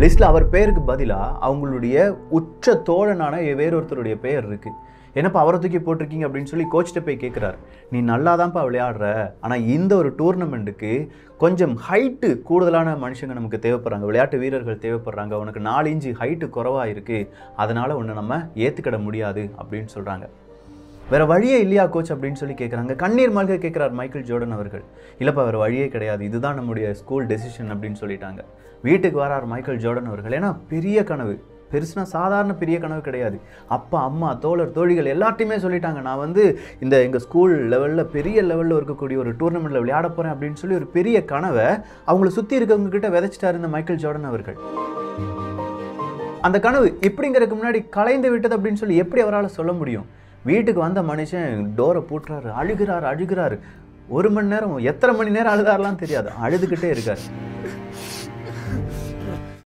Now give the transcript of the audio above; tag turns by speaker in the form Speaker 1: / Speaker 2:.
Speaker 1: லிஸ்ட்டில் அவர் பேருக்கு பதிலாக அவங்களுடைய உச்ச தோழனான வேறொருத்தருடைய பெயர் இருக்குது என்னப்பா அவரை தூக்கி போட்டிருக்கீங்க அப்படின்னு சொல்லி கோச்சிட்ட போய் கேட்குறாரு நீ நல்லா தான்ப்பா விளையாடுற ஆனால் இந்த ஒரு டூர்னமெண்ட்டுக்கு கொஞ்சம் ஹைட்டு கூடுதலான மனுஷங்க நமக்கு தேவைப்படுறாங்க விளையாட்டு வீரர்கள் தேவைப்படுறாங்க உனக்கு நாலு இன்ச்சு ஹைட்டு குறவாக இருக்குது அதனால் ஒன்று நம்ம ஏற்றுக்கிட முடியாது அப்படின்னு சொல்கிறாங்க வேற வழியே இல்லையா கோச் அப்படின்னு சொல்லி கேட்குறாங்க கண்ணீர் மல்க கேட்குறார் மைக்கேல் ஜோர்டன் அவர்கள் இல்லைப்பா வேற வழியே கிடையாது இதுதான் நம்முடைய ஸ்கூல் டெசிஷன் அப்படின்னு சொல்லிட்டாங்க வீட்டுக்கு வரார் மைக்கேல் ஜோர்டன் அவர்கள் ஏன்னா பெரிய கனவு பெருசுனா சாதாரண பெரிய கனவு கிடையாது அப்பா அம்மா தோழர் தோழிகள் எல்லாத்தையுமே சொல்லிட்டாங்க நான் வந்து இந்த எங்கள் ஸ்கூல் லெவலில் பெரிய லெவலில் இருக்கக்கூடிய ஒரு டூர்னமெண்ட்டில் விளையாட போகிறேன் அப்படின்னு சொல்லி ஒரு பெரிய கனவை அவங்கள சுற்றி இருக்கவங்க கிட்ட விதைச்சிட்டாரு இந்த மைக்கேல் ஜோர்டன் அவர்கள் அந்த கனவு இப்படிங்கிறதுக்கு முன்னாடி கலைந்து விட்டது அப்படின்னு சொல்லி எப்படி அவரால் சொல்ல முடியும் வீட்டுக்கு வந்த மனுஷன் டோரை பூட்டுறாரு அழுகிறாரு அழுகிறாரு ஒரு மணி நேரம் எத்தனை மணி நேரம் அழுதாரெலாம் தெரியாது அழுதுகிட்டே இருக்காரு